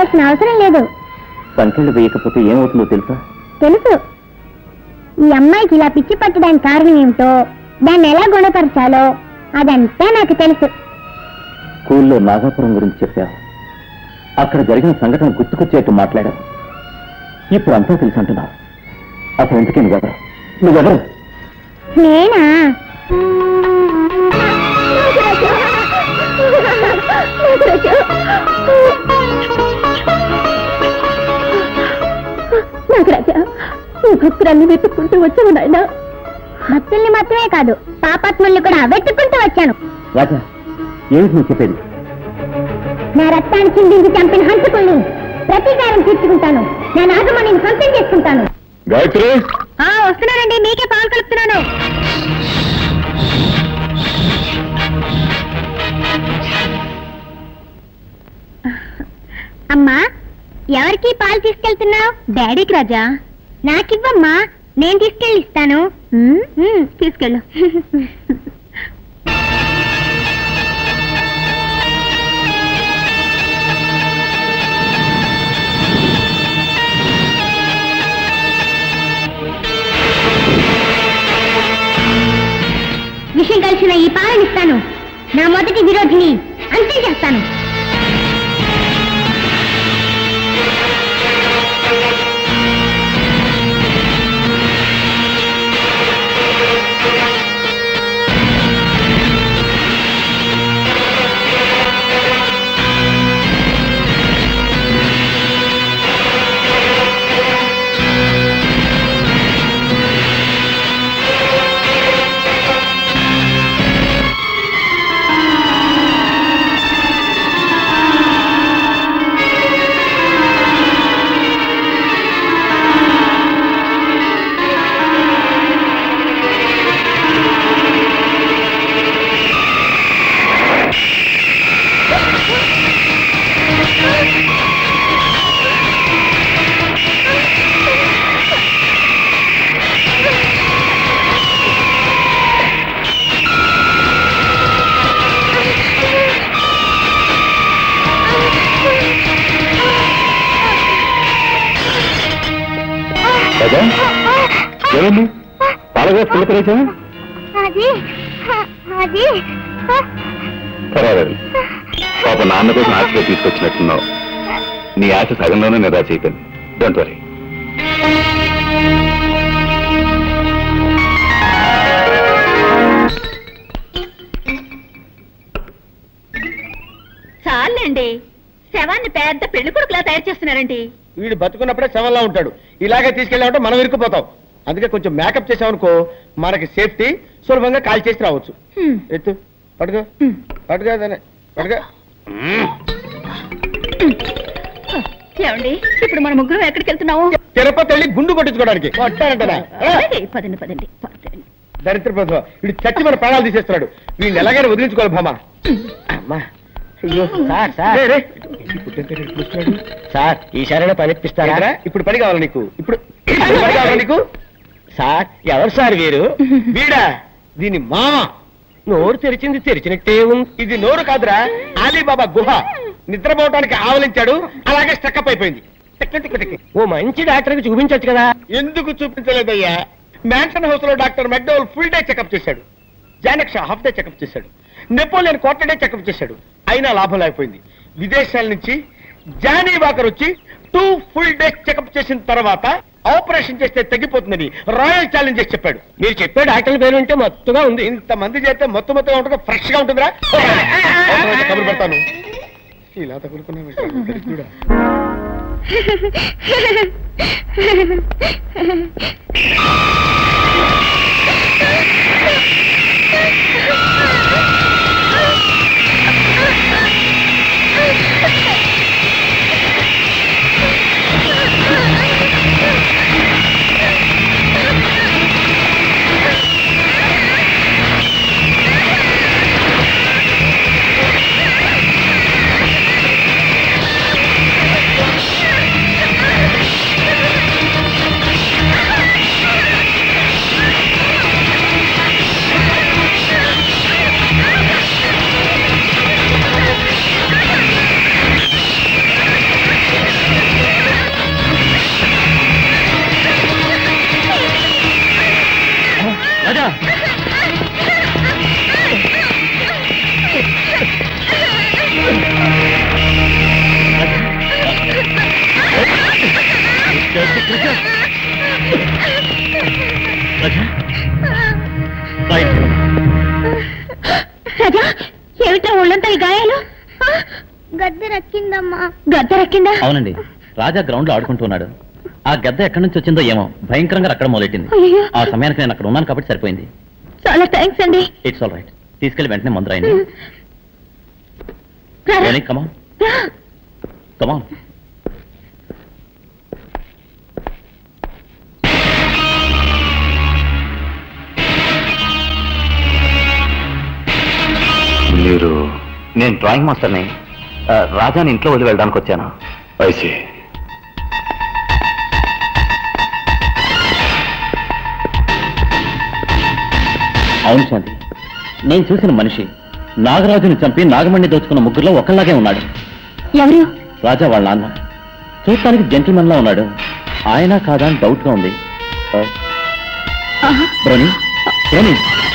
వేయాల్సిన అవసరం లేదు సంఖ్యలు వేయకపోతే ఏమవుతుందో తెలుసా తెలుసు ఈ అమ్మాయికి ఇలా పిచ్చి పట్టడానికి కారణం ఏమిటో దాన్ని ఎలా గుణపరచాలో అదంతా నాకు తెలుసు స్కూల్లో నాగాపురం గురించి చెప్పావు అక్కడ జరిగిన సంఘటన గుర్తుకొచ్చేట్టు మాట్లాడావు ఇప్పుడు అంతా తెలుసు అంటున్నావు అసలు ఎందుకే నువ్వెవరు నువ్వెవరు నేనా నాగరాజా ఈ భక్తురాన్ని వెతుక్కుంటూ వచ్చాను నాయన భక్తుల్ని మాత్రమే కాదు పాపాత్ముల్ని కూడా వెతుక్కుంటూ వచ్చాను రాజా ఏమిటి నువ్వు చెప్పేది నా రక్తాన్ని చిందించి చంపిన హంతకుల్ని ప్రతీకారం తీర్చుకుంటాను నా నాగమణిని సొంతం చేసుకుంటాను గాయత్రి ఆ వస్తున్నానండి మీకే పాలు కలుపుతున్నాను అమ్మా ఎవరికి పాలు తీసుకెళ్తున్నావు డాడీకి రాజా నాకివ్వమ్మా నేను తీసుకెళ్ళి ఇస్తాను తీసుకెళ్ళు విషయం కలిసిన ఈ పాలనిస్తాను నా మొదటి విరోధిని అంతం చేస్తాను రాజా ఏమైంది పాలగా పిల్లకరేసా అది అది పర్వాలేదు పాప నాన్న కోసం ఆశగా తీసుకొచ్చినట్టున్నావు నీ ఆశ సగంలోనే నిరాశ అయిపోయింది డోంట్ వరీ చాలండి శవాన్ని పెద్ద పెళ్లి కొడుకులా తయారు చేస్తున్నారండి వీడు బతుకున్నప్పుడే శవంలా ఉంటాడు ఇలాగే తీసుకెళ్ళామంటే మనం ఇరుక్కుపోతాం అందుకే కొంచెం మేకప్ చేసామనుకో మనకి సేఫ్టీ సులభంగా కాల్ చేసి రావచ్చు హ్మ్. ఎత్తు పడుకో హ్మ్. పడుకో దాన్ని పడుకో ఏమండి ఇప్పుడు మన ముగ్గురం ఎక్కడికి వెళ్తున్నాము తిరుపతి వెళ్ళి గుండు కొట్టించుకోవడానికి కొట్టానంటనా ఆ? పదండి, పదండి పదండి పదండి. దరిద్ర ప్రభుత్వం వీడు చచ్చి మన ప్రాణాలు తీసేస్తున్నాడు వీడిని ఎలాగైనా వదిలించుకోవాలి భామా అమ్మా అయ్యో సార్ సార్ సార్ ఈసారైనా పనిపిస్తారా ఏంట్రా? ఇప్పుడు పని కావాలి నీకు ఇప్పుడు ఇప్పుడు పని కావాలి నీకు సార్ ఎవరు సార్ వీరు వీడా దీని మామ నోరు తెరిచింది తెరిచినట్టే ఉంది ఇది నోరు కాదురా అలీబాబా గుహ నిద్రపోవటానికి ఆవలించాడు అలాగే స్టక్అప్ అయిపోయింది టిక్ టిక్ టిక్. ఓ మంచి డాక్టర్కి చూపించొచ్చు కదా ఎందుకు చూపించలేదయ్యా మ్యాన్షన్ హౌస్ లో doctor McDowell full day checkup చేశాడు జానక్ష హాఫ్ డే చెకప్ చేశాడు నెపోలియన్ క్వార్టర్ డే చెకప్ చేశాడు అయినా లాభం లేకపోయింది విదేశాల నుంచి జానీ వాకర్ వచ్చి టూ ఫుల్ డేస్ చెకప్ చేసిన తర్వాత ఆపరేషన్ చేస్తే తగ్గిపోతుందని రాయల్ ఛాలెంజ్ చేసి చెప్పాడు మీరు చెప్పే డాక్టర్ల పేరు ఉంటే మత్తుగా ఉంది ఇంత మంది చేస్తే మొత్తం మొత్తం ఉంటుంది ఫ్రెష్ గా ఉంటుందిరా అవసరమైతే కబురు పెడతాను ఇలా తగులుకున్నా ఆ రాజా ఏమిటా ఒళ్ళంతా ఈ గాయాలు గద్దె రక్కిందమ్మా గద్దె రక్కిందా అవునండి రాజా గ్రౌండ్ లో ఆడుకుంటున్నాడు ఆ గద్ద ఎక్కడి నుంచి వచ్చిందో ఏమో భయంకరంగా అక్కడ మొదలెట్టింది అయ్యో ఆ సమయానికి నేను అక్కడ ఉన్నాను కాబట్టి సరిపోయింది చాలా థ్యాంక్స్ అండి ఇట్స్ ఆల్ రైట్ తీసుకెళ్లి వెంటనే మందు రాయండి రారా. కమా రా. కమా మీరు నేను డ్రాయింగ్ మాస్టర్ని ఆ, రాజాని ఇంట్లో వదిలి వెళ్ళడానికి వచ్చాను ఐసి అవును శాంతి నేను చూసిన మనిషి నాగరాజుని చంపి నాగమణి దోచుకున్న ముగ్గురులో ఒకళ్ళలాగే ఉన్నాడు ఎవరు రాజా వాళ్ళ నాన్న చూడటానికి జెంటిల్మెన్ లా ఉన్నాడు ఆయన కాదా అని డౌట్ గా ఉంది ఆ, ఆహా. బ్రోని బ్రోని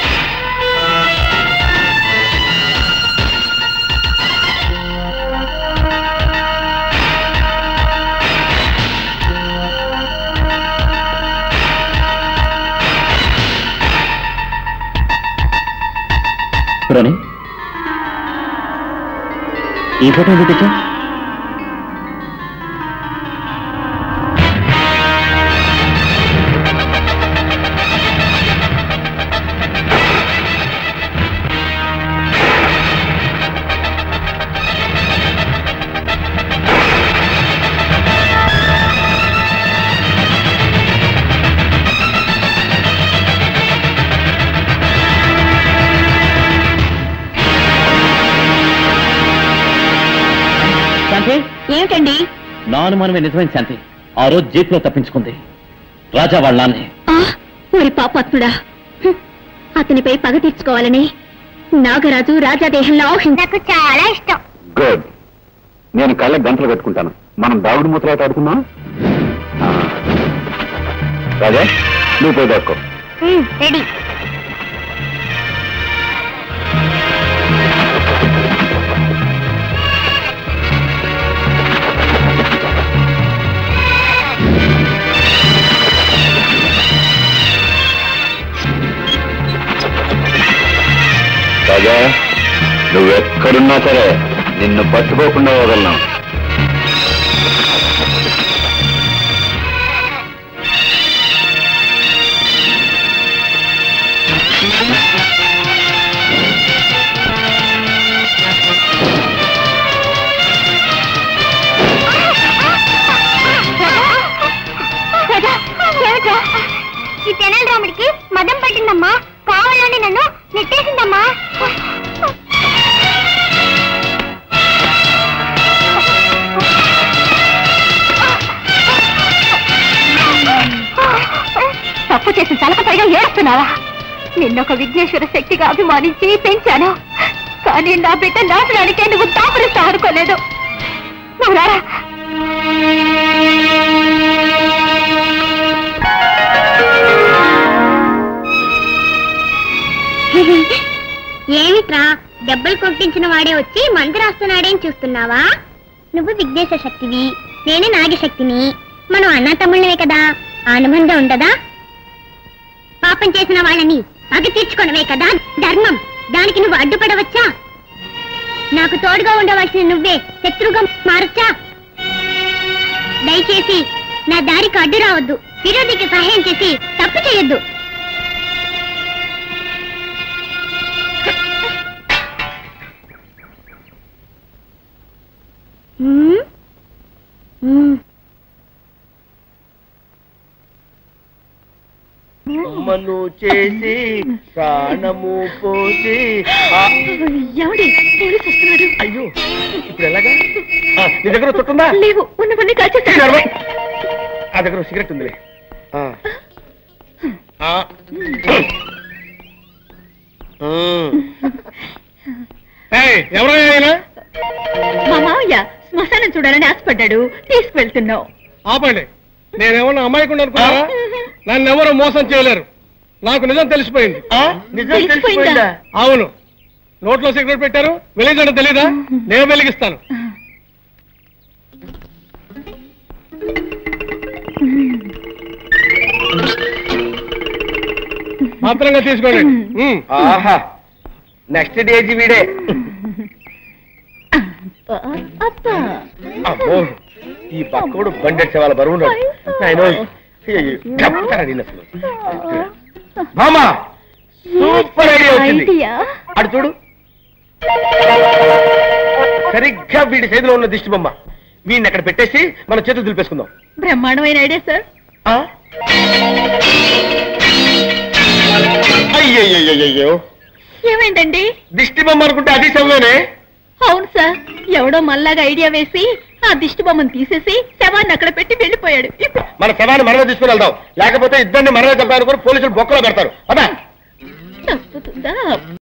బ్రోని ఈ ఫోటో ఎందుకు తెచ్చా శాంతి ఏమిటండి నా అనుమానమే నిజమైన శాంతి ఆ రోజు జీప్ లో తప్పించుకుంది రాజా వాళ్ళ నాన్నే ఆ, ఓరి పాపాత్ముడా హ్మ్. అతనిపై పగ తీర్చుకోవాలని నాగరాజు రాజాదేహంలో నాకు చాలా ఇష్టం గుడ్ నేను కళ్ళకి గంటలు కట్టుకుంటాను మనం దాగుడు మూతలాట ఆడుకుందాం ఆ. రాజా నువ్వు పోయి దాక్కో రెడీ రాజా నువ్వెక్కడున్నా సరే నిన్ను పట్టుకోకుండా వదలను రాజా, ఏమిట్రా? ఈ తెనాలి రాముడికి మదం పట్టిందమ్మా కావాలని నన్ను నెట్టేసిందమ్మా తప్పు చేసిన తలక పైగా ఏడుస్తున్నావా నిన్నొక విఘ్నేశ్వర శక్తిగా అభిమానించి పెంచాను కానీ నా బిడ్డ నాశనానికే నువ్వు దాపరిస్తావు అనుకోలేదు నువ్వు రారా ఏమిట్రా దెబ్బలు కొట్టించిన వాడే వచ్చి మందు రాస్తున్నాడేం చూస్తున్నావా నువ్వు విఘ్నేశ్వర శక్తివి నేను నాగశక్తిని మనం అన్న తమ్ముళ్ళవే కదా ఆ అనుబంధం ఉండదా పాపం చేసిన వాళ్ళని పగ తీర్చుకోవడమే కదా ధర్మం దానికి నువ్వు అడ్డుపడవచ్చా నాకు తోడుగా ఉండవలసిన నువ్వే శత్రుగా మారచ్చా దయచేసి నా దారికి అడ్డు రావద్దు విరోధికి సహాయం చేసి తప్పు చేయొద్దు మ్మ్? మ్మ్. అమ్మను చేసి ప్రాణము పోసి ఆ- ఎవడి పోలీసు వస్తున్నాడు అయ్యో ఇప్పుడు ఎలాగా ఆ, నీ దగ్గర చుట్టుందా లేవు ఉన్నవన్నీ కాల్చేస్తాడు నడవై. ఆ దగ్గర ఓ సిగరెట్ ఉందిలే ఆ. ఆ. ఉమ్. ఏయ్, ఎవరో ఆయన మా మావయ్య శ్మశానం చూడాలని ఆశపడ్డాడు తీసుకువెళ్తున్నావు ఆపండి నేనేమన్నా అమ్మాయికుండా అనుకున్నారా నన్ను ఎవరు మోసం చేయలేరు నాకు నిజం తెలిసిపోయింది ఆ? నిజం తెలిసిపోయిందా? తెలిసిపోయిందా అవును నోట్లో సిగరెట్ పెట్టారు వెలిగించడం తెలీదా నేను వెలిగిస్తాను మాత్రంగా తీసుకోండి ఉమ్. ఆహా నెక్స్ట్ డేజీ వీడే అబ్బా అమ్మో ఈ పక్కోడు బండెట్సే వాళ్ళ బరువు ఉన్నాడు ఆయన అసలు మామా సూపర్ ఐడియా వచ్చింది ఐడియా అటు చూడు సరిగ్గా వీడి చేతిలో ఉన్న దిష్టి బొమ్మ వీడిని అక్కడ పెట్టేసి మన చేతులు దులిపేసుకుందాం బ్రహ్మాండమైన ఐడియా సార్ ఆ? అయ్యయ్యయ్యయ్యో ఏమైందండి దిష్టి బొమ్మ అనుకుంటే అది శవమేనే అవును సార్ ఎవడో మళ్ళాగా ఐడియా వేసి ఆ దిష్టి బొమ్మను తీసేసి శవాన్ని అక్కడ పెట్టి వెళ్ళిపోయాడు ఇప్పుడు మన శవాన్ని మనమే తీసుకుని వెళ్దాం లేకపోతే ఇద్దరిని మనమే చంపారనుకుని పోలీసులు బొక్కలో పెడతారు అదా తప్పుతుందా